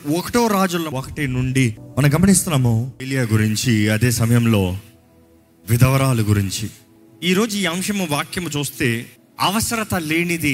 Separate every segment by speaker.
Speaker 1: ఒకటో రాజుల్లో ఒకటి నుండి మనం గమనిస్తున్నాము ఏలియా గురించి అదే సమయంలో విధవరాలు గురించి ఈరోజు ఈ అంశము వాక్యము చూస్తే అవసరత లేనిది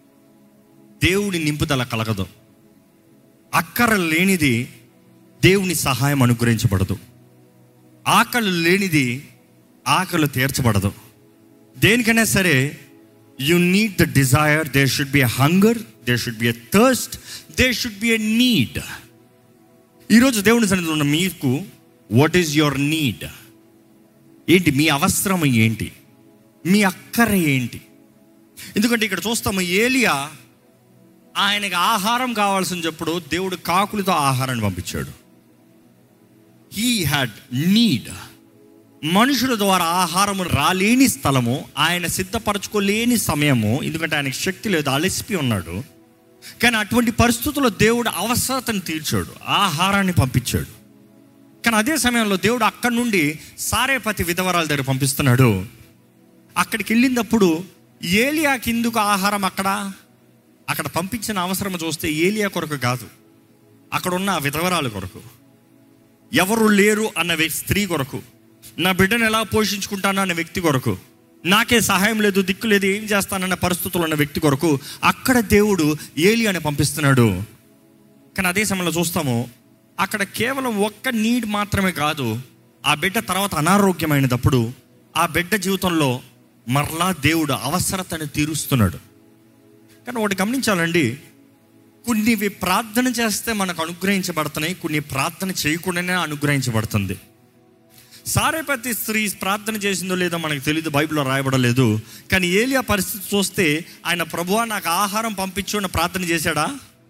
Speaker 1: దేవుడి నింపుదల కలగదు అక్కర లేనిది దేవుని సహాయం అనుగ్రహించబడదు ఆకలి లేనిది ఆకలి తీర్చబడదు దేనికైనా సరే you need the desire they should be hunger they should be a thirst they should be a need ఈరోజు దేవుని సన్నిధిలో ఉన్న మీకు వాట్ ఈజ్ యువర్ నీడ్ ఏంటి మీ అవసరం ఏంటి మీ అక్కర ఏంటి ఎందుకంటే ఇక్కడ చూస్తాము ఏలియా ఆయనకి ఆహారం కావాల్సిన చెప్పుడు దేవుడు కాకులతో ఆహారాన్ని పంపించాడు హీ హ్యాడ్ నీడ్ మనుషుల ద్వారా ఆహారము రాలేని స్థలము ఆయన సిద్ధపరచుకోలేని సమయము ఎందుకంటే ఆయనకి శక్తి లేదు అలసిపి ఉన్నాడు కానీ అటువంటి పరిస్థితుల్లో దేవుడు అవసరతను తీర్చాడు ఆహారాన్ని పంపించాడు కానీ అదే సమయంలో దేవుడు అక్కడి నుండి సారేపతి విధవరాల దగ్గర పంపిస్తున్నాడు అక్కడికి వెళ్ళినప్పుడు ఏలియాకి ఎందుకు ఆహారం అక్కడ అక్కడ పంపించిన అవసరం చూస్తే ఏలియా కొరకు కాదు అక్కడ ఉన్న ఆ విధవరాలు కొరకు ఎవరు లేరు అన్న వ్య- స్త్రీ కొరకు నా బిడ్డను ఎలా పోషించుకుంటాను అన్న వ్యక్తి కొరకు నాకే సహాయం లేదు దిక్కు లేదు ఏం చేస్తానన్న పరిస్థితులు ఉన్న వ్యక్తి కొరకు అక్కడ దేవుడు ఏలియాని పంపిస్తున్నాడు కానీ అదే సమయంలో చూస్తాము అక్కడ కేవలం ఒక్క నీడ్ మాత్రమే కాదు ఆ బిడ్డ తర్వాత అనారోగ్యమైనప్పుడు ఆ బిడ్డ జీవితంలో మరలా దేవుడు అవసరతను తీరుస్తున్నాడు కానీ ఒకటి గమనించాలండి కొన్నివి ప్రార్థన చేస్తే మనకు అనుగ్రహించబడుతున్నాయి కొన్ని ప్రార్థన చేయకుండానే అనుగ్రహించబడుతుంది సారేపతి స్త్రీ ప్రార్థన చేసిందో లేదో మనకు తెలియదు బైబిల్లో రాయబడలేదు కానీ ఏలియా పరిస్థితి చూస్తే ఆయన ప్రభువా నాకు ఆహారం పంపించు అని ప్రార్థన చేశాడా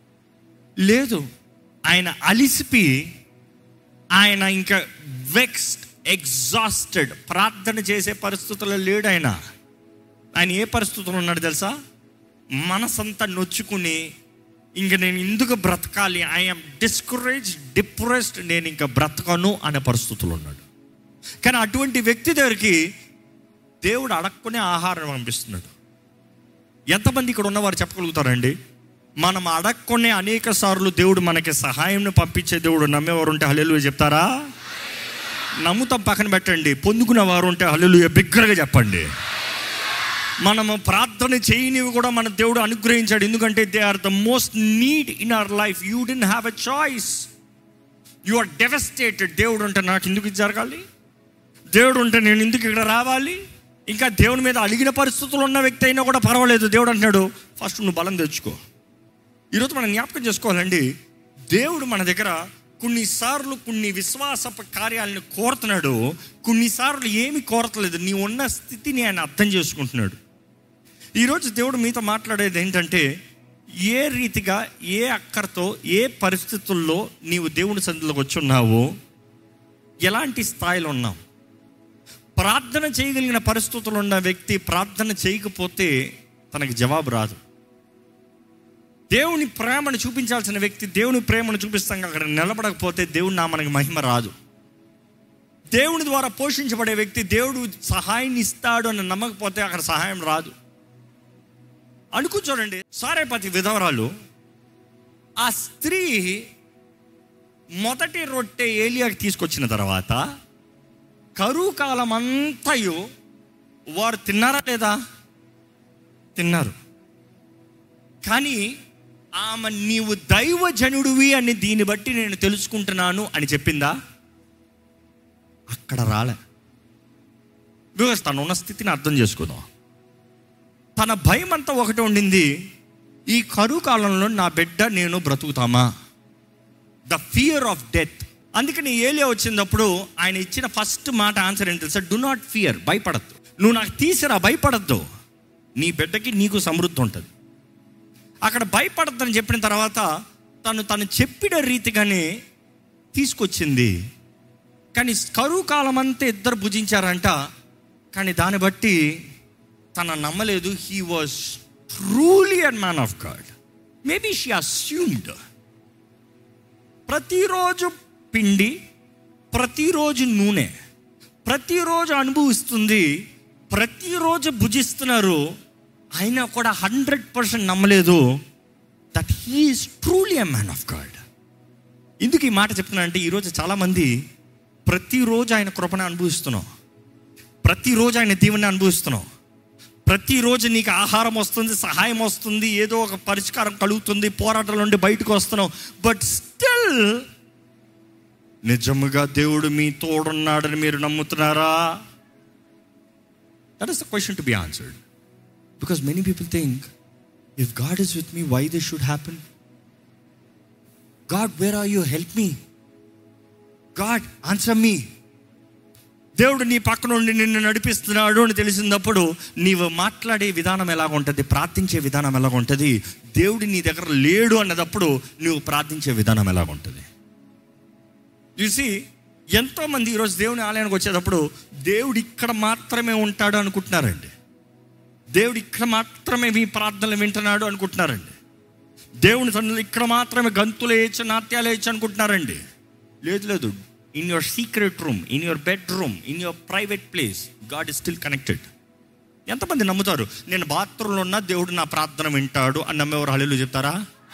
Speaker 1: లేదు ఆయన అలిసిపి ఆయన ఇంకా వెక్స్డ్ ఎగ్జాస్టెడ్ ప్రార్థన చేసే పరిస్థితుల్లో లేడు ఆయన ఆయన ఏ పరిస్థితుల్లో ఉన్నాడు తెలుసా మనసంతా నొచ్చుకుని ఇంక నేను ఎందుకు బ్రతకాలి ఐఎమ్ డిస్కరేజ్ డిప్రెస్డ్ నేను ఇంకా బ్రతకను అనే పరిస్థితులు ఉన్నాడు కానీ అటువంటి వ్యక్తి దగ్గరికి దేవుడు అడక్కునే ఆహారం పంపిస్తున్నాడు ఎంతమంది ఇక్కడ ఉన్నవారు చెప్పగలుగుతారండి మనం అడక్కునే అనేక సార్లు దేవుడు మనకి సహాయం పంపించే దేవుడు నమ్మేవారు ఉంటే హల్లెలూయా చెప్తారా నమ్ముతాం పక్కన పెట్టండి పొందుకునే వారు ఉంటే హల్లెలూయా బిగ్గరగా చెప్పండి మనము ప్రార్థన చేయనివి కూడా మన దేవుడు అనుగ్రహించాడు ఎందుకంటే they are the most need in our life you don't have a choice you are devastated దేవుడు అంటే నాకు ఎందుకు ఇది జరగాలి దేవుడు ఉంటే నేను ఎందుకు ఇక్కడ రావాలి ఇంకా దేవుని మీద అలిగిన పరిస్థితులు ఉన్న వ్యక్తి అయినా కూడా పర్వాలేదు దేవుడు అంటున్నాడు ఫస్ట్ నువ్వు బలం తెచ్చుకో ఈరోజు మనం జ్ఞాపకం చేసుకోవాలండి దేవుడు మన దగ్గర కొన్నిసార్లు కొన్ని విశ్వాసపు కార్యాలను కోరుతున్నాడు కొన్నిసార్లు ఏమి కోరతలేదు నీ ఉన్న స్థితిని ఆయన అర్థం చేసుకుంటున్నాడు ఈరోజు దేవుడు మీతో మాట్లాడేది ఏంటంటే ఏ రీతిగా ఏ అక్కరతో ఏ పరిస్థితుల్లో నీవు దేవుని సందులోకి వచ్చి ఉన్నావో ఎలాంటి స్థాయిలో ఉన్నావు ప్రార్థన చేయగలిగిన పరిస్థితులు ఉన్న వ్యక్తి ప్రార్థన చేయకపోతే తనకి జవాబు రాదు దేవుని ప్రేమను చూపించాల్సిన వ్యక్తి దేవుని ప్రేమను చూపిస్తాం అక్కడ నిలబడకపోతే దేవుని నా మనకి మహిమ రాదు దేవుని ద్వారా పోషించబడే వ్యక్తి దేవుడు సహాయం ఇస్తాడు అని నమ్మకపోతే అక్కడ సహాయం రాదు అనుకు చూడండి సారేపతి విధవరాలు ఆ స్త్రీ మొదటి రొట్టె ఏలియాకి తీసుకొచ్చిన తర్వాత కరువు కాలం అంతయు వారు తిన్నారా లేదా తిన్నారు కానీ ఆమె నీవు దైవజనుడివి అని దీన్ని బట్టి నేను తెలుసుకుంటున్నాను అని చెప్పిందా అక్కడ రాలే బికాస్ తను ఉన్న స్థితిని అర్థం చేసుకుందాం తన భయం అంతా ఒకటి ఉండింది ఈ కరువు కాలంలో నా బిడ్డ నేను బ్రతుకుతామా ద ఫియర్ ఆఫ్ డెత్ అందుకని ఏలియా వచ్చినప్పుడు ఆయన ఇచ్చిన ఫస్ట్ మాట ఆన్సర్ ఏంటి తెలుసా డు నాట్ ఫియర్ భయపడద్దు నువ్వు నాకు తీసిరా భయపడద్దు నీ బిడ్డకి నీకు సమృద్ధి ఉంటుంది అక్కడ భయపడద్దని చెప్పిన తర్వాత తను తను చెప్పిన రీతిగానే తీసుకొచ్చింది కానీ కరువు కాలం అంతా ఇద్దరు భుజించారంట కానీ దాన్ని బట్టి తన నమ్మలేదు he was truly and man of God maybe she assumed ప్రతిరోజు పిండి ప్రతిరోజు నూనె ప్రతిరోజు అనుభవిస్తుంది ప్రతిరోజు భుజిస్తున్నారు అయినా కూడా హండ్రెడ్ పర్సెంట్ నమ్మలేదు that he is truly a man of God ఎందుకు ఈ మాట చెప్తున్నా అంటే ఈరోజు చాలామంది ప్రతిరోజు ఆయన కృపను అనుభవిస్తున్నాం ప్రతిరోజు ఆయన దీవెని అనుభవిస్తున్నాం ప్రతిరోజు నీకు ఆహారం వస్తుంది సహాయం వస్తుంది ఏదో ఒక పరిష్కారం కలుగుతుంది పోరాటాల నుండి బయటకు వస్తున్నావు బట్ స్టిల్ నిజముగా దేవుడు మీ తోడున్నాడని మీరు నమ్ముతున్నారా that is the question to be answered because many people think if God is with me why this should happen God where are you help me God answer me దేవుడు నీ పక్క నుండి నిన్ను నడిపిస్తున్నాడు అని తెలిసినప్పుడు నీవు మాట్లాడే విధానం ఎలాగ ఉంటుంది ప్రార్థించే విధానం ఎలాగ ఉంటుంది దేవుడు నీ దగ్గర లేడు అన్నదప్పుడు నువ్వు ప్రార్థించే విధానం ఎలాగ ఉంటుంది చూసి ఎంతోమంది ఈరోజు దేవుని ఆలయానికి వచ్చేటప్పుడు దేవుడు ఇక్కడ మాత్రమే ఉంటాడు అనుకుంటున్నారండి దేవుడు ఇక్కడ మాత్రమే మీ ప్రార్థనలు వింటున్నాడు అనుకుంటున్నారండి దేవుని సన్నిధిలో ఇక్కడ మాత్రమే గంతులు వేయచ్చు నాట్యాలు వేయచ్చు అనుకుంటున్నారండి లేదు లేదు in your secret room in your bedroom in your private place God is still connected ఎంతమంది నమ్ముతారు నేను బాత్రూంలో ఉన్నా దేవుడు నా ప్రార్థన వింటాడు అని నమ్మేవారు హళీలు చెప్తారా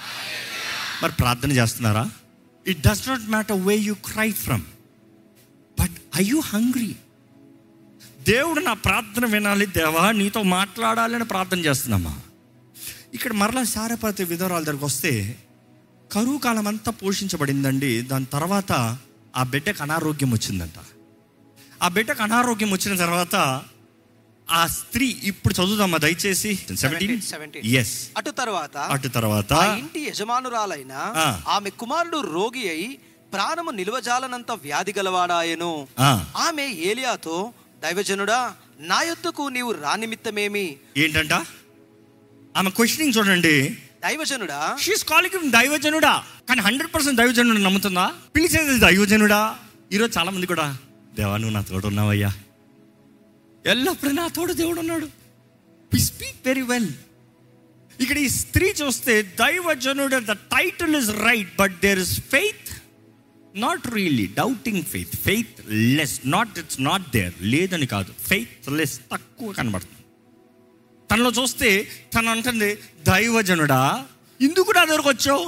Speaker 1: మరి ప్రార్థన చేస్తున్నారా it does not matter way you cry from but I you hungry దేవుడు నా ప్రార్థన వినాలి దేవా నీతో మాట్లాడాలి అని ప్రార్థన చేస్తున్నామా ఇక్కడ మరలా సారపతి విధవరాల దగ్గరకు వస్తే కరువు కాలం అంతా పోషించబడిందండి దాని తర్వాత ఆ బిడ్డకు అనారోగ్యం వచ్చిందంట ఆ బిడ్డకు అనారోగ్యం వచ్చిన తర్వాత ఆ స్త్రీ ఇప్పుడు చదువుదామా దయచేసి సెవెంటీన్
Speaker 2: 17.
Speaker 1: ఎస్
Speaker 2: అటు తర్వాత
Speaker 1: అటు తర్వాత
Speaker 2: ఆ ఇంటి యజమానురాలైన
Speaker 1: ఆ.
Speaker 2: ఆమె కుమారుడు రోగి అయి ప్రాణము నిలువజాలనంత వ్యాధి గలవాడాయను
Speaker 1: ఆ,
Speaker 2: ఆమె ఏలియాతో దైవజనుడా నా యొద్దకు నీవు రానిమిత్తమేమి
Speaker 1: ఏంటంట ఆమె క్వశ్చనింగ్ చూడండి
Speaker 2: దైవజనుడా
Speaker 1: షీస్ కాలింగ్ దైవజనుడా కానీ హండ్రెడ్ పర్సెంట్ దైవజనుడు నమ్ముతుందా పిలిచేది దైవజనుడా ఈరోజు చాలా మంది కూడా దేవా నువ్వు నా తోడు ఉన్నావయ్యా ఎల్లప్పుడూ నా తోడు దేవుడు ఉన్నాడు వి స్పీక్ వెరీ వెల్ ఇక్కడ ఈ స్త్రీ చూస్తే దైవజనుడు the title is right but there is faith not really doubting faith faith less not it's not there లేదని కాదు ఫెయిత్ లెస్ తక్కువ కనబడుతుంది తనలో చూస్తే తను అంటుంది దైవజనుడా ఎందుకు నా దగ్గరకు వచ్చావు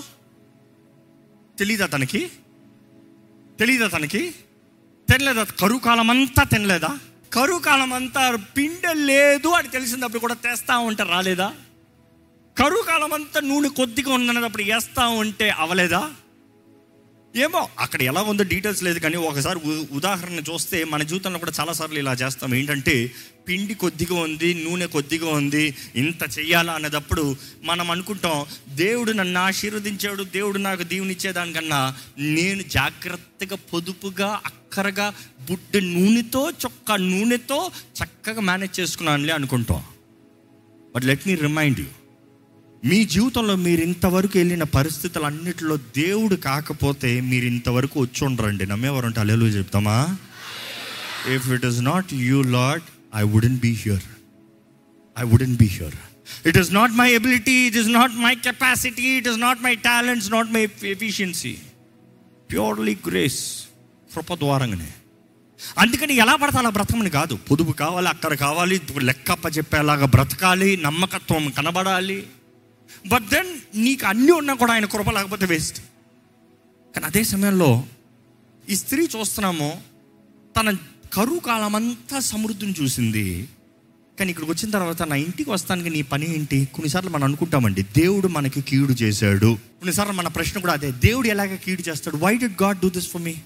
Speaker 1: తెలీదా తనకి తెలీదా తనకి తినలేదా కరువు కాలం అంతా తినలేదా కరువు కాలం అంతా పిండ లేదు అని తెలిసినప్పుడు కూడా తెస్తా ఉంటే రాలేదా కరువు కాలం అంతా నూనె కొద్దిగా ఉన్నప్పుడు వేస్తా ఉంటే అవలేదా ఏమో అక్కడ ఎలా ఉందో డీటెయిల్స్ లేదు కానీ ఒకసారి ఉ- ఉదాహరణ చూస్తే మన జీవితంలో కూడా చాలాసార్లు ఇలా చేస్తాం ఏంటంటే పిండి కొద్దిగా ఉంది నూనె కొద్దిగా ఉంది ఇంత చెయ్యాలా అన్నదప్పుడు మనం అనుకుంటాం దేవుడు నన్ను ఆశీర్వదించాడు దేవుడు నాకు దీవునిచ్చేదానికన్నా నేను జాగ్రత్తగా పొదుపుగా అక్కరగా బుడ్డ నూనెతో చొక్క నూనెతో చక్కగా మేనేజ్ చేసుకున్నానులే అనుకుంటాం but let me remind you మీ జీవితంలో మీరు ఇంతవరకు వెళ్ళిన పరిస్థితులు అన్నిటిలో దేవుడు కాకపోతే మీరు ఇంతవరకు వచ్చి ఉండరండి నమ్మేవారు అంటే అల్లెలు చెప్తామా if it is not you Lord I wouldn't be here I wouldn't be here it is not my ability it is not my capacity it is not my talents not my efficiency purely grace కృప ద్వారంగానే అందుకని ఎలా పడతా అలా బ్రతకమని కాదు పొదుపు కావాలి అక్కడ కావాలి లెక్కప్ప చెప్పేలాగా బ్రతకాలి నమ్మకత్వం కనబడాలి బట్ దెన్ నీకు అన్నీ ఉన్నా కూడా ఆయన కృప లేకపోతే వేస్ట్ కానీ అదే సమయంలో ఈ స్త్రీ చూస్తున్నాము తన కరువు కాలం అంతా సమృద్ధిని చూసింది కానీ ఇక్కడికి వచ్చిన తర్వాత నా ఇంటికి వస్తానికి నీ పని ఏంటి కొన్నిసార్లు మనం అనుకుంటామండి దేవుడు మనకి కీడు చేశాడు కొన్నిసార్లు మన ప్రశ్న కూడా అదే దేవుడు ఎలాగ కీడు చేస్తాడు why did God do this for me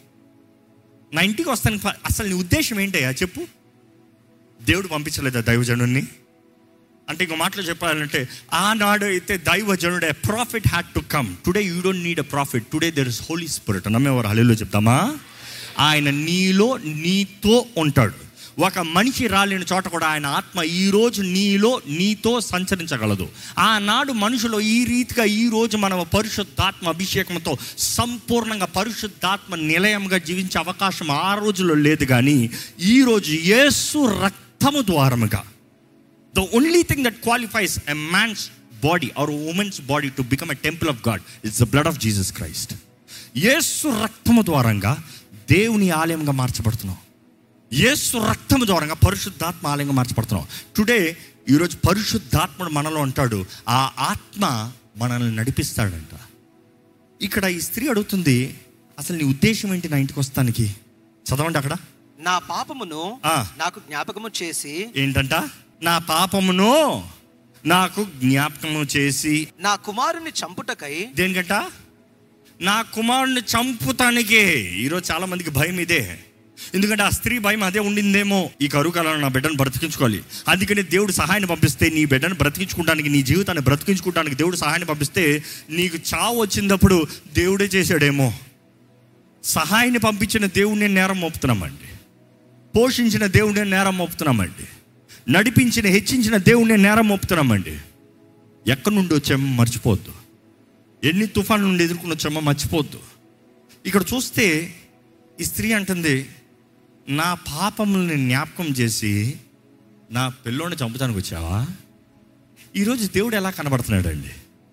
Speaker 1: నా ఇంటికి వస్తానికి ఫ- అసలు నీ ఉద్దేశం ఏంటయ్యా చెప్పు దేవుడు పంపించలేదా దైవజనుడిని అంటే ఇంకో మాటలు చెప్పాలంటే ఆనాడు అయితే దైవజనుడే prophet had to come today you don't need a prophet today there is Holy Spirit నమ్మేవారు హలీలో చెప్తామా ఆయన నీలో నీతో ఉంటాడు ఒక మనిషి రాలేని చోట కూడా ఆయన ఆత్మ ఈ రోజు నీలో నీతో సంచరించగలదు ఆనాడు మనుషులు ఈ రీతిగా ఈ రోజు మనం పరిశుద్ధాత్మ అభిషేకంతో సంపూర్ణంగా పరిశుద్ధాత్మ నిలయంగా జీవించే అవకాశం ఆ రోజులో లేదు కానీ ఈ రోజు యేసు రక్తము ద్వారముగా The only thing that qualifies a man's body or a woman's body to become a temple of God is the blood of Jesus Christ. యేసు రక్తము ద్వారంగా దేవుని ఆలయంగా మార్చబడుతున్నాం యేసు రక్తము ద్వారంగా పరిశుద్ధాత్మ ఆలయంగా మార్చబడుతున్నాం టుడే ఈరోజు పరిశుద్ధాత్ముడు మనలో ఉంటాడు ఆ ఆత్మ మనల్ని నడిపిస్తాడంట ఇక్కడ ఈ స్త్రీ అడుగుతుంది అసలు నీ ఉద్దేశం ఏంటి నా ఇంటికి వస్తానికి చదవండి అక్కడ
Speaker 2: నా పాపమును
Speaker 1: ఆ.
Speaker 2: నాకు జ్ఞాపకము చేసి
Speaker 1: ఏంటంట నా పాపమును నాకు జ్ఞాపకము చేసి
Speaker 2: నా కుమారుని చంపుటకై
Speaker 1: దేనికంట నా కుమారుని చంపుతానికే ఈరోజు చాలా మందికి భయం ఇదే ఎందుకంటే ఆ స్త్రీ భయం అదే ఉండిందేమో ఈ కరువు కాలంలో నా బిడ్డను బ్రతికించుకోవాలి అందుకని దేవుడు సహాయాన్ని పంపిస్తే నీ బిడ్డను బ్రతికించుకోవడానికి నీ జీవితాన్ని బ్రతికించుకోవడానికి దేవుడు సహాయాన్ని పంపిస్తే నీకు చావు వచ్చినప్పుడు దేవుడే చేశాడేమో సహాయాన్ని పంపించిన దేవుడిని నేరం మోపుతున్నామండి పోషించిన దేవుడిని నేరం మోపుతున్నామండి నడిపించిన హెచ్చించిన దేవుడిని నేరం మోపుతున్నామండి ఎక్కడి నుండి వచ్చామో మర్చిపోవద్దు ఎన్ని తుఫాన్ల నుండి ఎదుర్కొని వచ్చామో మర్చిపోవద్దు ఇక్కడ చూస్తే ఈ స్త్రీ అంటుంది నా పాపముల్ని జ్ఞాపకం చేసి నా పిల్లోని చంపుతానికి వచ్చావా ఈరోజు దేవుడు ఎలా కనబడుతున్నాడండి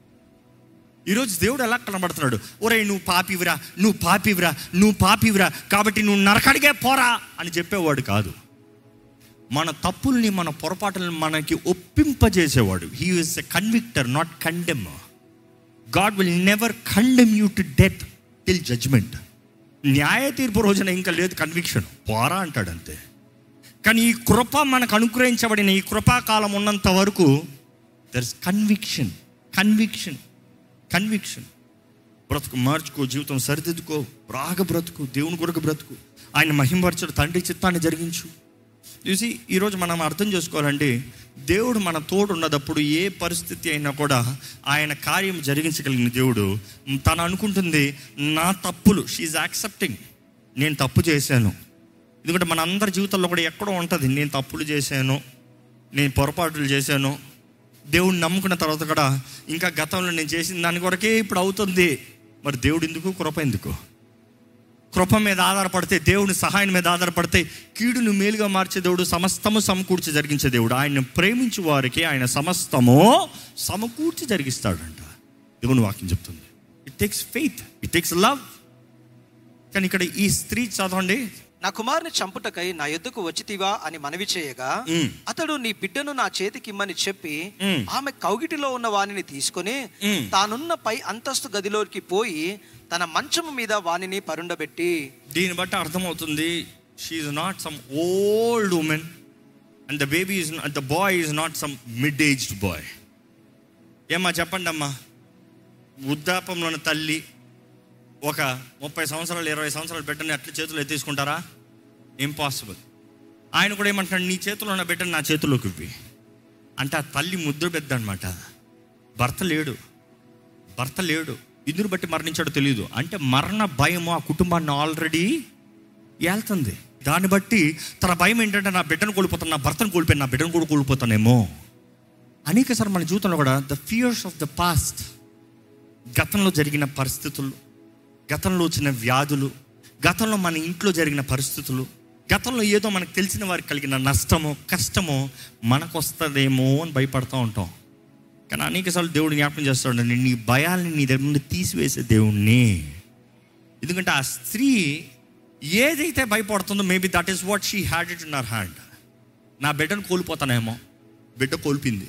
Speaker 1: ఈరోజు దేవుడు ఎలా కనబడుతున్నాడు ఒరే నువ్వు పాపివిరా నువ్వు పాపివిరా నువ్వు పాపివిరా కాబట్టి నువ్వు నరకడిగే పోరా అని చెప్పేవాడు కాదు మన తప్పుల్ని మన పొరపాటులను మనకి ఒప్పింపజేసేవాడు he is a convictor not condemn God will never condemn you to death till judgment న్యాయ తీర్పు రోజున ఇంకా లేదు కన్విక్షన్ పోరా అంటాడు అంతే కానీ ఈ కృప మనకు అనుగ్రహించబడిన ఈ కృపాకాలం ఉన్నంత వరకు there is conviction conviction conviction బ్రతుకు మార్చుకో జీవితం సరిదిద్దుకో రాగ బ్రతుకు దేవుని కొరకు బ్రతుకు ఆయన మహింపరచడు తండ్రి చిత్తాన్ని జరిగించు చూసి ఈరోజు మనం అర్థం చేసుకోవాలంటే దేవుడు మన తోడు ఉన్నదప్పుడు ఏ పరిస్థితి అయినా కూడా ఆయన కార్యం జరిగించగలిగిన దేవుడు తను అనుకుంటుంది నా తప్పులు షీఈ్ యాక్సెప్టింగ్ నేను తప్పు చేశాను ఎందుకంటే మన అందరి జీవితంలో కూడా ఎక్కడో ఉంటుంది నేను తప్పులు చేశాను నేను పొరపాట్లు చేశాను దేవుడిని నమ్ముకున్న తర్వాత కూడా ఇంకా గతంలో నేను చేసిన దాని కొరకే ఇప్పుడు అవుతుంది మరి దేవుడు ఎందుకు కృప ఎందుకు కృప మీద ఆధారపడితే దేవుని సహాయం మీద ఆధారపడితే కీడును మేలుగా మార్చే దేవుడు సమస్తము సమకూర్చి జరిగించే దేవుడు ఆయన ప్రేమించు వారికి ఆయన సమస్తము సమకూర్చి జరిగిస్తాడంట దేవుని వాక్యం చెప్తుంది it takes faith it takes love కానీ ఇక్కడ ఈ స్త్రీ చదవండి
Speaker 2: నా కుమారుని చంపుటకై నా ఎద్దుకు వచ్చితివా అని మనవి చేయగా
Speaker 1: మ్.
Speaker 2: అతడు నీ బిడ్డను నా చేతికిమ్మని చెప్పి
Speaker 1: మ్.
Speaker 2: ఆమె కౌగిటిలో ఉన్న వానిని తీసుకొని
Speaker 1: మ్.
Speaker 2: తానున్న పై అంతస్తు గదిలోకి పోయి తన మంచము మీద వానిని పరుండబెట్టి
Speaker 1: దీన్ని బట్టి అర్థమవుతుంది she's not some old woman and the baby is the boy is not some mid aged boy ఏమ్మా చెప్పండి అమ్మా వృద్ధాపంలోని తల్లి ఒక ముప్పై సంవత్సరాలు ఇరవై సంవత్సరాలు బిడ్డని అట్లా చేతులు ఎత్తేసుకుంటారా ఇంపాసిబుల్ ఆయన కూడా ఏమంటాడు నీ చేతిలో ఉన్న బిడ్డని నా చేతిలోకి ఇవ్వి అంటే ఆ తల్లి ముద్ర పెద్ద అనమాట భర్త లేడు భర్త లేడు ఇందుని బట్టి మరణించాడో తెలియదు అంటే మరణ భయము ఆ కుటుంబాన్ని ఆల్రెడీ ఏళ్తుంది దాన్ని బట్టి తన భయం ఏంటంటే నా బిడ్డను కోల్పోతాను నా భర్తను కోల్పోయాను నా బిడ్డను కూడా కోల్పోతానేమో అనేక సార్ మన జీవితంలో కూడా the fears of the past గతంలో జరిగిన పరిస్థితులు గతంలో వచ్చిన వ్యాధులు గతంలో మన ఇంట్లో జరిగిన పరిస్థితులు గతంలో ఏదో మనకు తెలిసిన వారికి కలిగిన నష్టమో కష్టమో మనకు వస్తుందేమో అని భయపడతా ఉంటాం కానీ అనేకసార్లు దేవుడు జ్ఞాపకం చేస్తాడు నేను నీ భయాల్ని నీ దగ్గర నుండి తీసివేసే దేవుణ్ణి ఎందుకంటే ఆ స్త్రీ ఏదైతే భయపడుతుందో maybe that is what she had it in our hand నా బిడ్డను కోల్పోతానేమో బిడ్డ కోల్పింది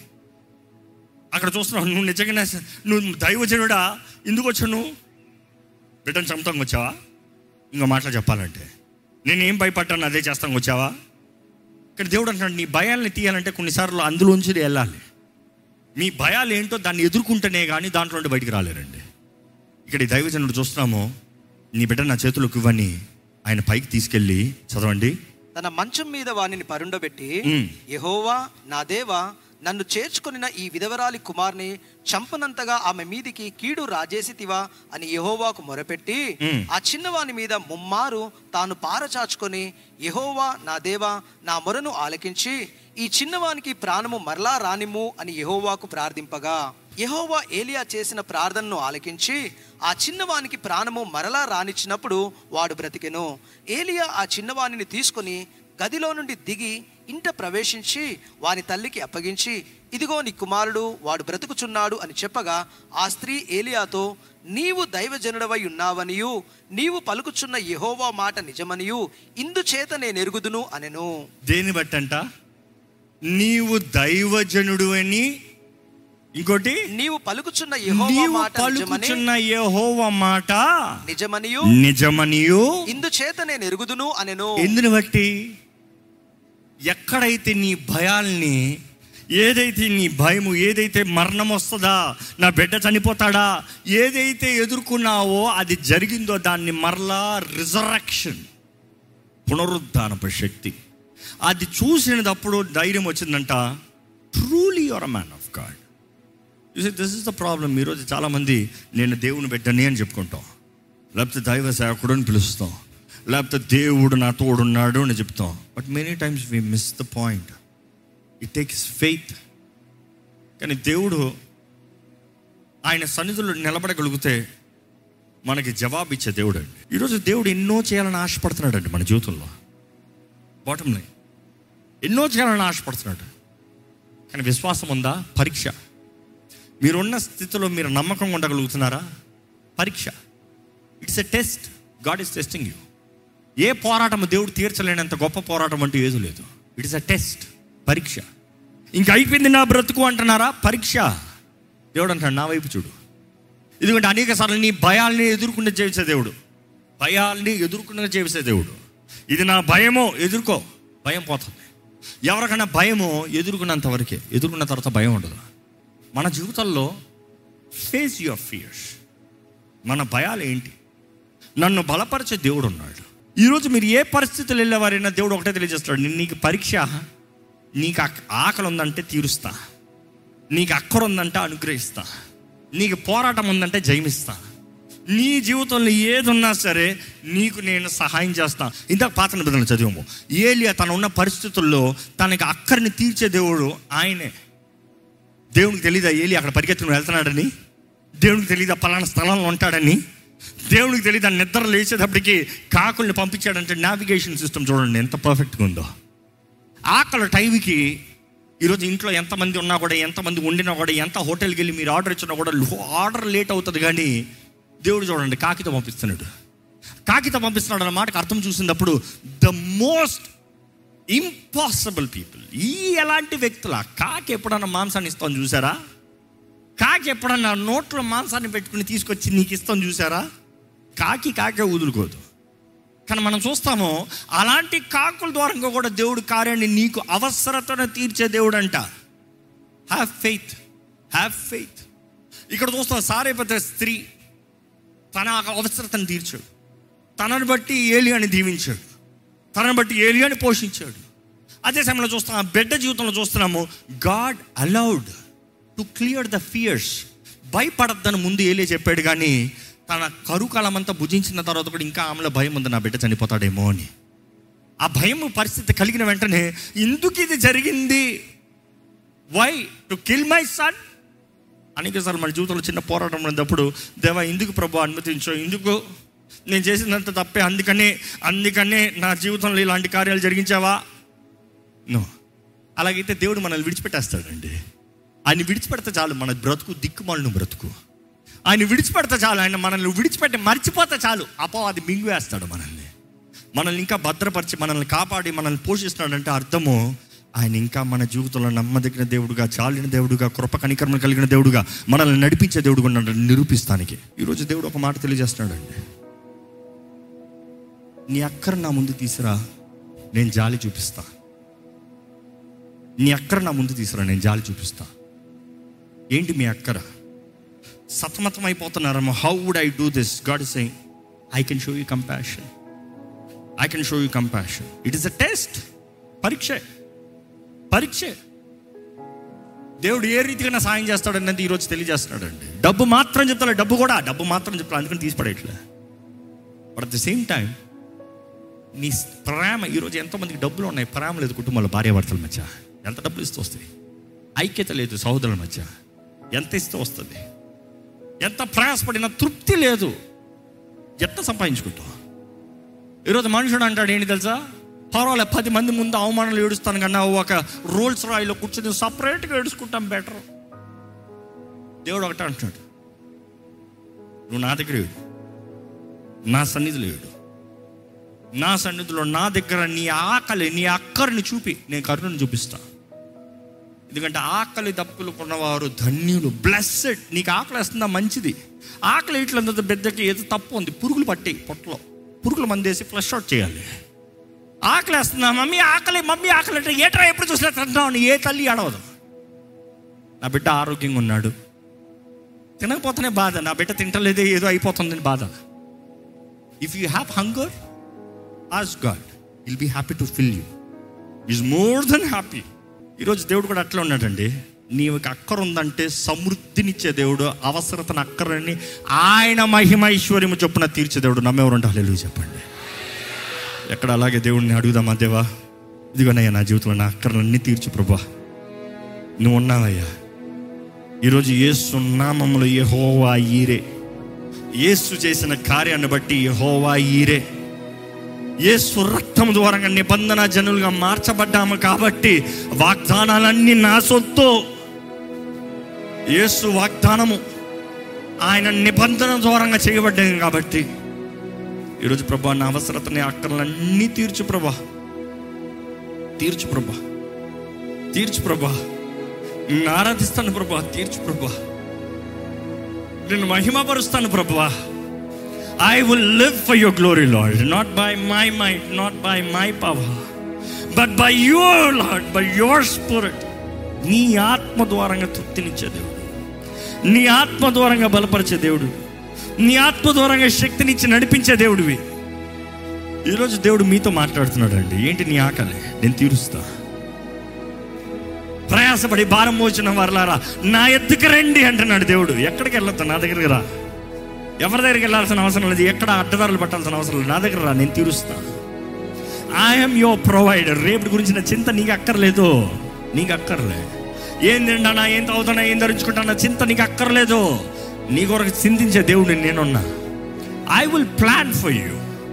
Speaker 1: అక్కడ చూస్తున్నావు నువ్వు నిజంగానే నువ్వు దైవజనుడా ఎందుకు వచ్చావు నువ్వు బిడ్డను చంపుతాం వచ్చావా ఇంకో మాటలు చెప్పాలంటే నేనేం భయపడ్డాను అదే చేస్తాం వచ్చావా ఇక్కడ దేవుడు అంటున్నాడు నీ భయాల్ని తీయాలంటే కొన్నిసార్లు అందులోంచి వెళ్ళాలి మీ భయాలు ఏంటో దాన్ని ఎదుర్కొంటేనే కానీ దాంట్లో నుండి బయటికి రాలేరండి ఇక్కడ ఈ దైవజనుడు చూస్తున్నాము నీ బిడ్డ నా చేతులకు ఇవ్వని ఆయన పైకి తీసుకెళ్ళి చదవండి
Speaker 2: తన మంచం మీద వానిని పరుండబెట్టి
Speaker 1: మ్.
Speaker 2: యహోవా నా దేవా నన్ను చేర్చుకొనిన ఈ విధవరాలి కుమార్ని చంపనంతగా ఆమె మీదికి కీడు రాజేసితివా అని యహోవాకు మొరపెట్టి
Speaker 1: మ్.
Speaker 2: ఆ చిన్నవాని మీద ముమ్మారు తాను పారచాచుకొని యహోవా నా దేవా నా మొరను ఆలకించి ఈ చిన్నవానికి ప్రాణము మరలా రానిమ్ము అని యహోవాకు ప్రార్థింపగా యహోవా ఏలియా చేసిన ప్రార్థనను ఆలకించి ఆ చిన్నవానికి ప్రాణము మరలా రానిచ్చినప్పుడు వాడు బ్రతికెను ఏలియా ఆ చిన్నవానిని తీసుకొని గదిలో నుండి దిగి ఇంట ప్రవేశించి వాని తల్లికి అప్పగించి ఇదిగో నీ కుమారుడు వాడు బ్రతుకుచున్నాడు అని చెప్పగా ఆ స్త్రీ ఏలియాతో నీవు దైవజనుడవై ఉన్నావనియు నీవు పలుకుచున్న యెహోవా మాట నిజమనియు ఇందుచేత నేను ఎరుగుదును అనెను
Speaker 1: దేని బట్టంట నీవు దైవజనుడు అని ఇంకోటి
Speaker 2: నీవు పలుకుచున్న యెహోవా
Speaker 1: నీవు
Speaker 2: మాట నిజమని
Speaker 1: పలుకుచున్న యెహోవా మాట
Speaker 2: నిజమనియు
Speaker 1: నిజమనియు
Speaker 2: ఇందుచేత నేను ఎరుగుదును అనెను
Speaker 1: ఎందుని బట్టి ఎక్కడైతే నీ భయాల్ని ఏదైతే నీ భయము ఏదైతే మరణం వస్తుందా నా బిడ్డ చనిపోతాడా ఏదైతే ఎదుర్కొన్నావో అది జరిగిందో దాన్ని మరలా రిజరక్షన్ పునరుద్ధానపు శక్తి అది చూసినప్పుడు ధైర్యం వచ్చిందంట truly your a man of God this is the problem ఈరోజు చాలామంది నేను దేవుని బిడ్డని అని చెప్పుకుంటాం లేకపోతే దైవ సేవకుడు అని పిలుస్తాం లేకపోతే దేవుడు నా తోడున్నాడు అని చెప్తాం but many times we miss the point it takes faith కానీ దేవుడు ఆయన సన్నిధులు నిలబడగలిగితే మనకి జవాబు ఇచ్చే దేవుడు అండి ఈరోజు దేవుడు ఎన్నో చేయాలని ఆశపడుతున్నాడు అండి మన జీవితంలో బాటమ్ లైన్ ఎన్నో చేయాలని ఆశపడుతున్నాడు కానీ విశ్వాసం ఉందా పరీక్ష మీరున్న స్థితిలో మీరు నమ్మకంగా ఉండగలుగుతున్నారా పరీక్ష it's a test God is testing you ఏ పోరాటం దేవుడు తీర్చలేనంత గొప్ప పోరాటం అంటూ ఏది లేదు ఇట్ ఇస్ అ టెస్ట్ పరీక్ష ఇంక అయిపోయింది నా బ్రతుకు అంటున్నారా పరీక్ష దేవుడు అంటాడు నా వైపు చూడు ఎందుకంటే అనేక సార్లు నీ భయాల్ని ఎదుర్కొనే చేసే దేవుడు భయాల్ని ఎదుర్కొనే చేసే దేవుడు ఇది నా భయమో ఎదుర్కో భయం పోతుంది ఎవరికైనా భయమో ఎదుర్కొన్నంత వరకే ఎదుర్కొన్న తర్వాత భయం ఉండదు మన జీవితంలో ఫేస్ యువర్ ఫియర్స్ మన భయాలు ఏంటి నన్ను బలపరిచే దేవుడు ఉన్నాడు ఈరోజు మీరు ఏ పరిస్థితులు వెళ్ళేవారైనా దేవుడు ఒకటే తెలియజేస్తాడు "నేను నీకు పరీక్ష నీకు ఆక- ఆకలి ఉందంటే తీరుస్తా నీకు అక్కర ఉందంటే అనుగ్రహిస్తా నీకు పోరాటం ఉందంటే జయమిస్తా నీ జీవితంలో ఏది ఉన్నా సరే నీకు నేను సహాయం చేస్తా ఇందాక పాత నిబంధనలు చదివాము ఏలియా తను ఉన్న పరిస్థితుల్లో తనకి అక్కరిని తీర్చే దేవుడు ఆయనే దేవునికి తెలీదా ఏలి అక్కడ పరిగెత్తుకుని వెళ్తున్నాడని దేవునికి తెలీదా పలానా స్థలంలో ఉంటాడని దేవునికి తెలీదా నిద్ర లేచేటప్పటికి కాకుల్ని పంపించాడంటే నావిగేషన్ సిస్టమ్ చూడండి ఎంత పర్ఫెక్ట్గా ఉందో ఆకలి టైంకి ఈరోజు ఇంట్లో ఎంతమంది ఉన్నా కూడా ఎంతమంది వండినా కూడా ఎంత హోటల్కి వెళ్ళి మీరు ఆర్డర్ ఇచ్చినా కూడా ఆర్డర్ లేట్ అవుతుంది కానీ దేవుడు చూడండి కాకితో పంపిస్తున్నాడు కాకితో పంపిస్తున్నాడు అన్న మాటకు అర్థం చూసినప్పుడు ద మోస్ట్ ఇంపాసిబుల్ పీపుల్ ఈ ఎలాంటి వ్యక్తుల కాకి ఎప్పుడన్నా మాంసాన్ని ఇస్తాం చూసారా కాకి ఎప్పుడన్నా నోట్లో మాంసాన్ని పెట్టుకుని తీసుకొచ్చి నీకు ఇస్తాం చూసారా కాకి కాకే వదులుకోదు కానీ మనం చూస్తాము అలాంటి కాకుల ద్వారా కూడా దేవుడు కార్యాన్ని నీకు అవసరతను తీర్చే దేవుడు అంట హ్యావ్ ఫెయిత్ హ్యావ్ ఫెయిత్ ఇక్కడ చూస్తాం సారైపోతే స్త్రీ తన అవసరతను తీర్చాడు తనను బట్టి ఏలియాని దీవించాడు తనను బట్టి ఏలియాని పోషించాడు అదే సమయంలో చూస్తాం ఆ బిడ్డ జీవితంలో చూస్తున్నాము God allowed to clear the fears భయపడద్దని ముందు ఏలే చెప్పాడు కానీ తన కరుకాలం అంతా భుజించిన తర్వాత కూడా ఇంకా ఆమెలో భయం ఉంది నా బిడ్డ చనిపోతాడేమో అని ఆ భయం పరిస్థితి కలిగిన వెంటనే ఎందుకు ఇది జరిగింది why to kill my son అనేకసార్లు మన జీవితంలో చిన్న పోరాటం ఉన్నప్పుడు దేవా ఎందుకు ప్రభు అనుమతించో ఎందుకు నేను చేసినంత తప్పే అందుకనే అందుకనే నా జీవితంలో ఇలాంటి కార్యాలు జరిగించావా నో అలాగైతే దేవుడు మనల్ని విడిచిపెట్టేస్తాడండి ఆయన విడిచిపెడితే చాలు మన బ్రతుకు దిక్కుమాలను బ్రతుకు ఆయన విడిచిపెడితే చాలు ఆయన మనల్ని విడిచిపెట్టి మర్చిపోతే చాలు అపో అది మింగివేస్తాడు మనల్ని మనల్ని ఇంకా భద్రపరిచి మనల్ని కాపాడి మనల్ని పోషిస్తున్నాడంటే అర్థము ఆయన ఇంకా మన జీవితంలో నమ్మదగిన దేవుడుగా చాలిన దేవుడుగా కృప కనికర్మ కలిగిన దేవుడుగా మనల్ని నడిపించే దేవుడుగా ఉన్నాడు నిరూపిస్తానికి ఈరోజు దేవుడు ఒక మాట తెలియజేస్తున్నాడండి నీ అక్కర నా ముందు తీసురా నేను జాలి చూపిస్తా నీ అక్కర నా ముందు తీసురా నేను జాలి చూపిస్తా ఏంటి మీ అక్కర సతమతం అయిపోతున్నారమ్మా how would I do this God is saying I can show you compassion I can show you compassion it is a test పరీక్ష పరీక్ష దేవుడు ఏ రీతిగా నా సాయం చేస్తాడన్నది ఈరోజు తెలియజేస్తున్నాడండి డబ్బు మాత్రం చెప్తాడు డబ్బు కూడా డబ్బు మాత్రం చెప్తాడు అందుకని తీసిపడేట్లే but at the same time నీ ప్రేమ ఈరోజు ఎంతోమందికి డబ్బులు ఉన్నాయి ప్రేమ లేదు కుటుంబంలో భార్యాభర్తల మధ్య ఎంత డబ్బులు ఇస్తూ వస్తాయి ఐక్యత లేదు సహోదరుల మధ్య ఎంత ఇస్తూ వస్తుంది ఎంత ప్రయాసపడినా తృప్తి లేదు ఎంత సంపాదించుకుంటావు ఈరోజు మనుషుడు అంటాడు ఏంటి తెలుసా పర్వాలేదు పది మంది ముందు అవమానాలు ఏడుస్తాను కన్నా ఒక రోల్స్ రాయిలో కూర్చొని సపరేట్గా ఏడుచుకుంటాం బెటర్ దేవుడు ఒకటే అంటున్నాడు నువ్వు నా దగ్గర ఏడు నా సన్నిధిలో ఏడు నా సన్నిధిలో నా దగ్గర నీ ఆకలి నీ అక్కరిని చూపి నేను కరుణను చూపిస్తా ఎందుకంటే ఆకలి దప్పులు కొన్నవారు ధన్యులు బ్లెస్సెడ్ నీకు ఆకలి వేస్తుందా మంచిది ఆకలి ఇట్లంత పెద్దకి ఏదో తప్పు ఉంది పురుగులు పట్టి పొట్టలో పురుగులు మందేసి ఫ్లష్ అవుట్ చేయాలి ఆకలి వేస్తుందా మమ్మీ ఆకలి మమ్మీ ఆకలి అంటే ఏట్రా ఎప్పుడు చూసినా తింటావు ఏ తల్లి అడవదు నా బిడ్డ ఆరోగ్యంగా ఉన్నాడు తినకపోతేనే బాధ నా బిడ్డ తింటలేదే ఏదో అయిపోతుందని బాధ if you have hunger as God will be happy to fill you is more than happy ఈరోజు దేవుడు కూడా అట్లా ఉన్నాడండి నీకు అక్కర ఉందంటే సమృద్ధినిచ్చే దేవుడు అవసరతను అక్కరని ఆయన మహిమ ఐశ్వర్యము చొప్పున తీర్చే దేవుడు నమ్మేవారంటే హల్లెలూయా చెప్పండి ఎక్కడ అలాగే దేవుడిని అడుగుదామా దేవా ఇదిగోనయ్యా నా జీవితంలో నా అక్కర్లన్నీ తీర్చు ప్రభా నువ్వు ఉన్నావయ్యా ఈరోజు యేసు నామములో యెహోవా ఈరే యేసు చేసిన కార్యాన్ని బట్టి యెహోవా ఈరే యేసు రక్తం ద్వారా నిబంధన జనులుగా మార్చబడ్డాము కాబట్టి వాగ్దానాలన్నీ నా సొత్తు యేసు వాగ్దానము ఆయన నిబంధన ద్వారంగా చేయబడ్డాయి కాబట్టి ఈరోజు ప్రభా నా అవసరతని అక్కర్లన్నీ తీర్చు ప్రభా తీర్చు ప్రభా తీర్చు ప్రభా నిన్ను ఆరాధిస్తాను ప్రభా తీర్చు ప్రభా నిన్ను మహిమపరుస్తాను ప్రభా I will live for your glory Lord not by my mind not by my power but by your Lord by your spirit నీ ఆత్మ ద్వారంగా తృప్తినిచ్చే దేవుడు నీ ఆత్మ ద్వారంగా బలపరిచే దేవుడు నీ ఆత్మ ద్వారంగా శక్తినిచ్చి నడిపించే దేవుడివి ఈరోజు దేవుడు మీతో మాట్లాడుతున్నాడు అండి ఏంటి నీ ఆకలి నేను తీరుస్తా ప్రయాసపడి భారం మోచిన వారలారా నా ఎద్దుకు రండి అంటున్నాడు దేవుడు ఎక్కడికి వెళ్ళొద్దు నా దగ్గరికి రా ఎవరి దగ్గరికి వెళ్ళాల్సిన అవసరం లేదు ఎక్కడ అడ్డదారులు పట్టాల్సిన అవసరం లేదు నా దగ్గర రా నేను తీరుస్తా ఐఎమ్ యువర్ ప్రొవైడర్ రేపటి గురించిన చింత నీకు అక్కర్లేదు నీకు అక్కర్లే ఏం తింటానా ఏం తాగుతానా ఏం ధరించుకుంటానా చింత నీకు అక్కర్లేదు నీ కొరకు చింతించే దేవుడిని నేనున్నా I will plan for you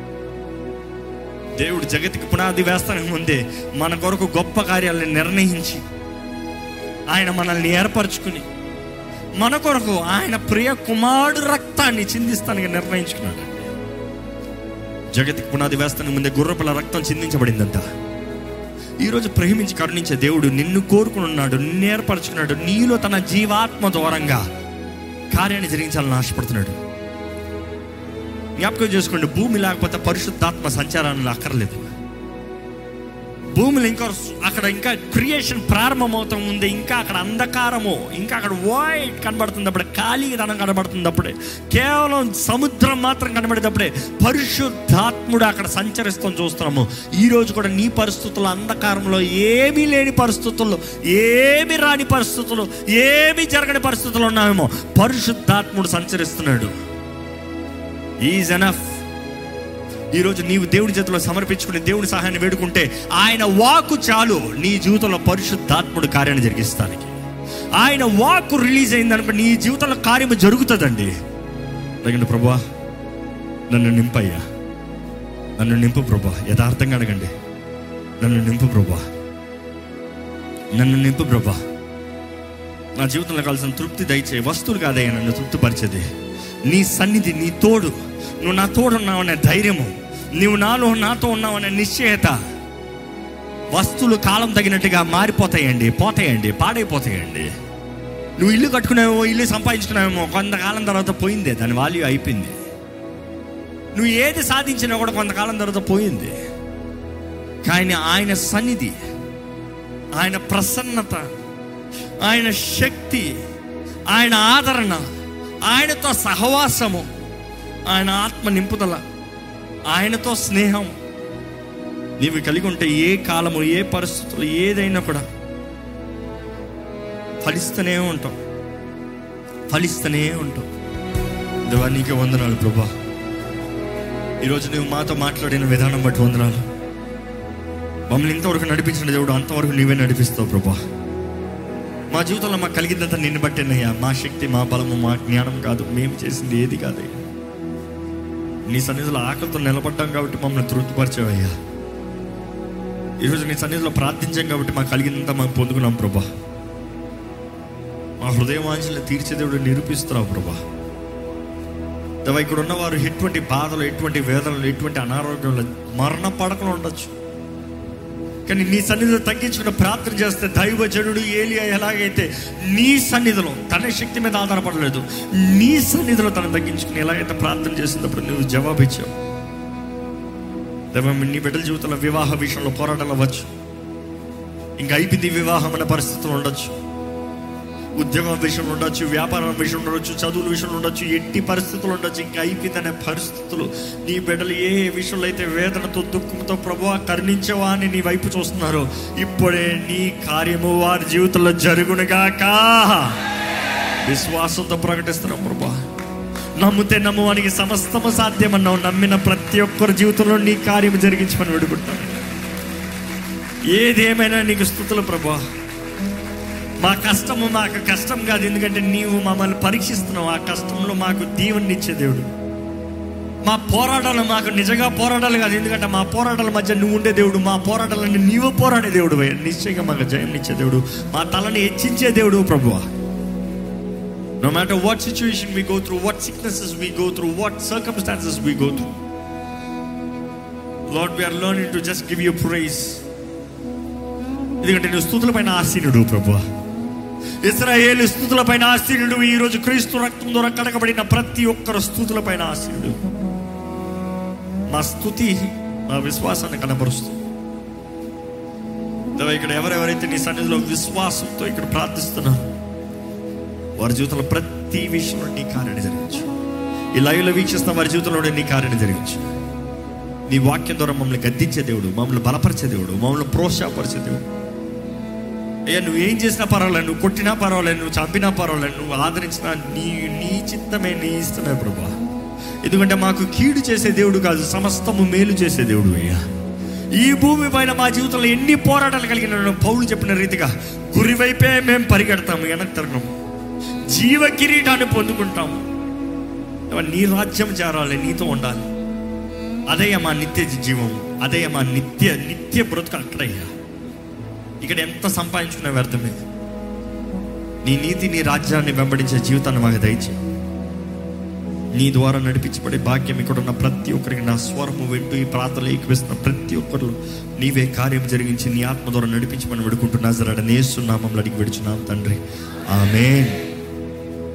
Speaker 1: దేవుడు జగతికి పునాది వేస్తానికి ముందే మన కొరకు గొప్ప కార్యాలను నిర్ణయించి ఆయన మనల్ని ఏర్పరచుకుని మన కొరకు ఆయన ప్రియ కుమారుడు రక్తాన్ని చిందిస్తానికి నిర్ణయించుకున్నాడు జగతికి పునాది వేస్తానికి ముందే గుర్రపిల్ల రక్తం చిందించబడిందంట ఈరోజు ప్రేమించి కరుణించే దేవుడు నిన్ను కోరుకుని ఉన్నాడు నిన్ను ఏర్పరచుకున్నాడు నీలో తన జీవాత్మ ద్వారంగా కార్యాన్ని జరిగించాలని ఆశపడుతున్నాడు జ్ఞాపకం చేసుకోండి భూమి లేకపోతే పరిశుద్ధాత్మ సంచారాన్ని అక్కర్లేదు భూమిలో ఇంకా అక్కడ ఇంకా క్రియేషన్ ప్రారంభమవుతా ఉంది ఇంకా అక్కడ అంధకారము ఇంకా అక్కడ వైట్ కనబడుతుంది అప్పుడే ఖాళీతనం కనబడుతుంది అప్పుడే కేవలం సముద్రం మాత్రం కనబడేటప్పుడే పరిశుద్ధాత్ముడు అక్కడ సంచరిస్తాం చూస్తున్నాము ఈ రోజు కూడా నీ పరిస్థితుల్లో అంధకారంలో ఏమీ లేని పరిస్థితుల్లో ఏమి రాని పరిస్థితుల్లో ఏమి జరగని పరిస్థితుల్లో ఉన్నామేమో పరిశుద్ధాత్ముడు సంచరిస్తున్నాడు ఈజ్ ఎనఫ్ ఈరోజు నీవు దేవుడి చేతిలో సమర్పించుకుని దేవుని సహాయాన్ని వేడుకుంటే ఆయన వాకు చాలు నీ జీవితంలో పరిశుద్ధాత్ముడు కార్యాన్ని జరిగిస్తానికి ఆయన వాకు రిలీజ్ అయిందనుకో నీ జీవితంలో కార్యము జరుగుతుందండి అడగండి ప్రభా నన్ను నింపయ్యా నన్ను నింపు ప్రభా యథార్థంగా అడగండి నన్ను నింపు ప్రభా నన్ను నింపు ప్రభా నా జీవితంలో కావాల్సిన తృప్తి దయచే వస్తువులు కాదయ్యా నన్ను తృప్తిపరిచేది నీ సన్నిధి నీ తోడు నువ్వు నా తోడు ఉన్నావనే ధైర్యము నీవు నాలో నాతో ఉన్నావనే నిశ్చయత వస్తువులు కాలం తగినట్టుగా మారిపోతాయండి పోతాయండి పాడైపోతాయండి నువ్వు ఇల్లు కట్టుకున్నావేమో ఇల్లు సంపాదించుకున్నావేమో కొంతకాలం తర్వాత పోయిందే దాని వాల్యూ అయిపోయింది నువ్వు ఏది సాధించినా కూడా కొంతకాలం తర్వాత పోయింది కానీ ఆయన సన్నిధి ఆయన ప్రసన్నత ఆయన శక్తి ఆయన ఆదరణ ఆయనతో సహవాసము ఆయన ఆత్మ నింపుదల ఆయనతో స్నేహం నీవు కలిగి ఉంటే ఏ కాలము ఏ పరిస్థితులు ఏదైనా కూడా ఫలిస్తూనే ఉంటాం ఫలిస్తూనే ఉంటాం దేవా నీకే వందనాలు ప్రభా ఈరోజు నువ్వు మాతో మాట్లాడిన విధానం బట్టి వందనాలు మమ్మల్ని ఇంతవరకు నడిపించిన దేవుడు అంతవరకు నీవే నడిపిస్తావు ప్రభా మా జీవితంలో మాకు కలిగిందంతా నిన్ను బట్టేనయ్యా మా శక్తి మా బలము మా జ్ఞానం కాదు మేము చేసింది ఏది కాదయ్యా నీ సన్నిధిలో ఆకలితో నిలబడ్డాం కాబట్టి మమ్మల్ని తృప్తిపరిచావయ్యా ఈరోజు నీ సన్నిధిలో ప్రార్థించాం కాబట్టి మాకు కలిగిందంతా మాకు పొందుకున్నాం ప్రభా మా హృదయవాంఛలు తీర్చే దేవుడు నిరూపిస్తున్నావు ప్రభా దేవా ఇక్కడ ఉన్నవారు ఎటువంటి బాధలు ఎటువంటి వేదనలు ఎటువంటి అనారోగ్యంలో మరణ పడకలు ఉండొచ్చు కానీ నీ సన్నిధిలో తగ్గించుకుని ప్రార్థన చేస్తే దైవజనుడు ఏలియా ఎలాగైతే నీ సన్నిధిలో తన శక్తి మీద ఆధారపడలేదు నీ సన్నిధిలో తను తగ్గించుకుని ఎలాగైతే ప్రార్థన చేసినప్పుడు నువ్వు జవాబు ఇచ్చావు దేవ నీ బిడ్డల జీవితంలో వివాహ విషయంలో పోరాటాలు అవ్వచ్చు ఇంకా అయిపోయింది వివాహం అనే పరిస్థితులు ఉండొచ్చు ఉద్యోగం విషయంలో ఉండొచ్చు వ్యాపారం విషయంలో ఉండొచ్చు చదువుల విషయంలో ఉండొచ్చు ఎట్టి పరిస్థితులు ఉండొచ్చు ఇంకా అయిపోయిందనే పరిస్థితులు నీ బిడ్డలు ఏ విషయంలో అయితే వేదనతో దుఃఖంతో ప్రభు కరుణించవా అని నీ వైపు చూస్తున్నారు ఇప్పుడే నీ కార్యము వారి జీవితంలో జరుగునుగాక విశ్వాసంతో ప్రకటిస్తున్నాం ప్రభా నమ్మితే నమ్మువానికి సమస్తము సాధ్యమన్నావు నమ్మిన ప్రతి ఒక్కరి జీవితంలో నీ కార్యం జరిగించమని విడుకుంటాను ఏదేమైనా నీకు స్థుతులు ప్రభా మా కష్టము మాకు కష్టం కాదు ఎందుకంటే నీవు మమ్మల్ని పరీక్షిస్తున్నావు ఆ కష్టంలో మాకు దీవెనిచ్చే దేవుడు మా పోరాటాలు మాకు నిజంగా పోరాటాలు కాదు ఎందుకంటే మా పోరాటాల మధ్య నువ్వు ఉండే దేవుడు మా పోరాటాలన్నీ నీవు పోరాడే దేవుడు నిశ్చయంగా మాకు జయం ఇచ్చే దేవుడు మా తలని హెచ్చించే దేవుడు ప్రభువా No matter what situation we go through, what sicknesses we go through, what circumstances we go through. Lord, we are learning to just give you praise. ఎందుకంటే నువ్వు స్థుతుల పైన ఆసీనుడు ప్రభు ఇస్రాయేల్ స్థుతుల పైన ఆసీనుడు ఈ రోజు క్రీస్తు రక్తం ద్వారా కడగబడిన ప్రతి ఒక్కరు స్థుతుల పైన ఆసీనుడు మా స్థుతి మా విశ్వాసాన్ని కనబరుస్తుంది దేవా, ఇక్కడ ఎవరెవరైతే నీ సన్నిధిలో విశ్వాసంతో ఇక్కడ ప్రార్థిస్తున్నారు వారి జీవితంలో ప్రతి విషయంలో నీ కార్యాన్ని జరిగించు ఈ లైవ్లో వీక్షిస్తున్న వారి జీవితంలో నీ కార్యాన్ని జరిగించు నీ వాక్యం ద్వారా మమ్మల్ని గద్దించే దేవుడు మమ్మల్ని బలపరిచే దేవుడు మమ్మల్ని ప్రోత్సాహపరిచే దేవుడు అయ్యా నువ్వు ఏం చేసినా పర్వాలేదు నువ్వు కొట్టినా పర్వాలేదు నువ్వు చంపినా పర్వాలేదు నువ్వు ఆదరించినా నీ నీ చిత్తమే నీ ఇష్టమే ప్రభా ఎందుకంటే మాకు కీడు చేసే దేవుడు కాదు సమస్తము మేలు చేసే దేవుడు అయ్యా ఈ భూమి పైన మా జీవితంలో ఎన్ని పోరాటాలు కలిగిన పౌలు చెప్పిన రీతిగా గురి వైపే మేము పరిగెడతాము వెనక్కి తిరగము జీవ కిరీటాన్ని పొందుకుంటాము నీ రాజ్యం చేరాలి నీతో ఉండాలి అదే మా నిత్య జీవం అదే మా నిత్య నిత్య బ్రతుకు అక్కడయ్యా ఇక్కడ ఎంత సంపాదించుకునే వ్యర్థమే నీ నీతి నీ రాజ్యాన్ని వెంబడించే జీవితాన్ని మాకు దయచే నీ ద్వారా నడిపించబడే భాగ్యం ఇక్కడ ఉన్న ప్రతి ఒక్కరికి నా స్వరము వింటూ ఈ ప్రార్థనలు ఏకిపిస్తున్న ప్రతి ఒక్కరు నీవే కార్యం జరిగించి నీ ఆత్మ ద్వారా నడిపించమని విడుకుంటున్నా జరడ నేస్తున్నామంలో అడిగి విడుచున్నాం తండ్రి ఆమెన్